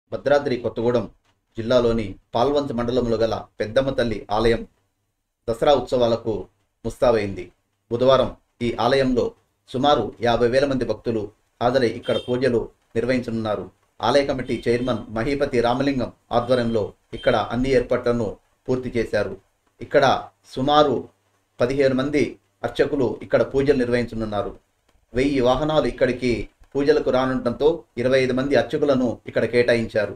భద్రాద్రి కొత్తగూడెం జిల్లాలోని పాల్వంచ మండలంలో గల పెద్దమ్మ తల్లి ఆలయం దసరా ఉత్సవాలకు ముస్తాబైంది బుధవారం ఈ ఆలయంలో సుమారు యాభై వేల మంది భక్తులు హాజరై ఇక్కడ పూజలు నిర్వహించనున్నారు ఆలయ కమిటీ చైర్మన్ మహీపతి రామలింగం ఆధ్వర్యంలో ఇక్కడ అన్ని ఏర్పాట్లను పూర్తి చేశారు ఇక్కడ సుమారు పదిహేను మంది అర్చకులు ఇక్కడ పూజలు నిర్వహించనున్నారు వెయ్యి వాహనాలు ఇక్కడికి పూజలకు రానుండటంతో ఇరవై ఐదు మంది అర్చకులను ఇక్కడ కేటాయించారు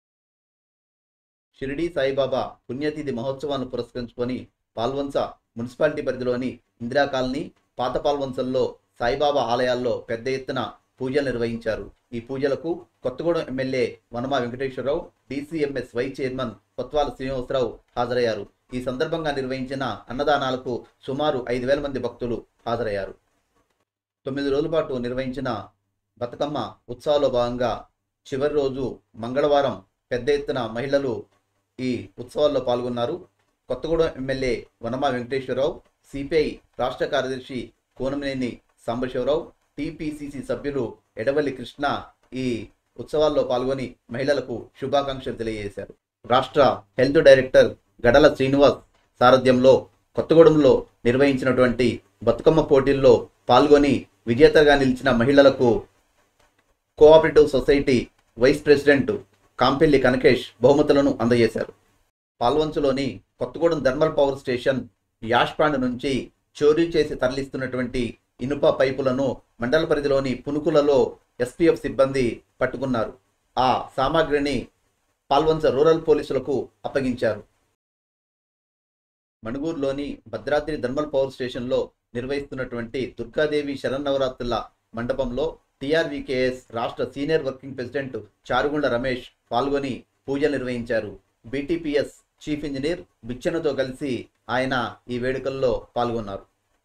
షిరిడి సాయిబాబా పుణ్యతిథి మహోత్సవాలను పురస్కరించుకొని పాల్వంచ మున్సిపాలిటీ పరిధిలోని ఇందిరా కాలనీ పాత పాల్వంచల్లో సాయిబాబా ఆలయాల్లో పెద్ద ఎత్తున పూజలు నిర్వహించారు ఈ పూజలకు Kothagudem MLA Vanama Venkateswararao DCMS vice chairman Kothwala Srinivasarao హాజరయ్యారు ఈ సందర్భంగా నిర్వహించిన అన్నదానాలకు సుమారు ఐదు వేల మంది భక్తులు హాజరయ్యారు తొమ్మిది రోజుల పాటు నిర్వహించిన బతుకమ్మ ఉత్సవాల్లో భాగంగా చివరి రోజు మంగళవారం పెద్ద ఎత్తున మహిళలు ఈ ఉత్సవాల్లో పాల్గొన్నారు కొత్తగూడెం ఎమ్మెల్యే వనమా వెంకటేశ్వరరావు సిపిఐ రాష్ట్ర కార్యదర్శి కోనమినేని సాంబశివరావు టిపిసిసి సభ్యులు ఎడవల్లి కృష్ణ ఈ ఉత్సవాల్లో పాల్గొని మహిళలకు శుభాకాంక్షలు తెలియజేశారు రాష్ట్ర హెల్త్ డైరెక్టర్ గడల శ్రీనివాస్ సారథ్యంలో కొత్తగూడెంలో నిర్వహించినటువంటి బతుకమ్మ పోటీల్లో పాల్గొని విజేతగా నిలిచిన మహిళలకు cooperative society vice president Kampelli Kanakesh బహుమతులను అందజేశారు పాల్వంచులోని Kothagudem thermal power station ash pond నుంచి చోరీ చేసి తరలిస్తున్నటువంటి ఇనుప పైపులను మండల పరిధిలోని పునుకులలో ఎస్పీఎఫ్ సిబ్బంది పట్టుకున్నారు ఆ సామాగ్రిని పాల్వంచ రూరల్ పోలీసులకు అప్పగించారు మణుగూరులోని భద్రాద్రి థర్మల్ పవర్ స్టేషన్లో నిర్వహిస్తున్నటువంటి దుర్గాదేవి శరన్నవరాత్రుల మండపంలో టీఆర్వీకేఎస్ రాష్ట్ర senior working president Charugunda Ramesh పాల్గొని పూజలు నిర్వహించారు బీటీపీఎస్ చీఫ్ ఇంజనీర్ బిచ్చనతో కలిసి ఆయన ఈ వేడుకల్లో పాల్గొన్నారు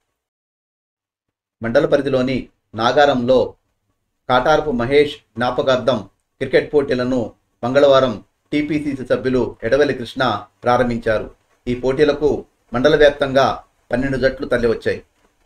మండల పరిధిలోని నాగారంలో కాటారపు మహేష్ జ్ఞాపకార్థం క్రికెట్ పోటీలను మంగళవారం టీపీసీసీ సభ్యులు ఎడవెల్లి కృష్ణ ప్రారంభించారు ఈ పోటీలకు మండల వ్యాప్తంగా పన్నెండు జట్లు తరలివచ్చాయి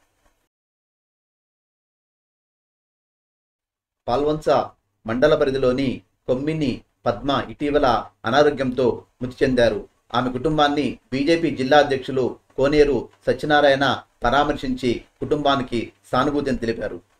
పాల్వంచ మండల పరిధిలోని కొమ్మిని పద్మ ఇటీవల అనారోగ్యంతో మృతి చెందారు ఆమె కుటుంబాన్ని బీజేపీ జిల్లా అధ్యక్షులు కోనేరు సత్యనారాయణ పరామర్శించి కుటుంబానికి సానుభూతిని తెలిపారు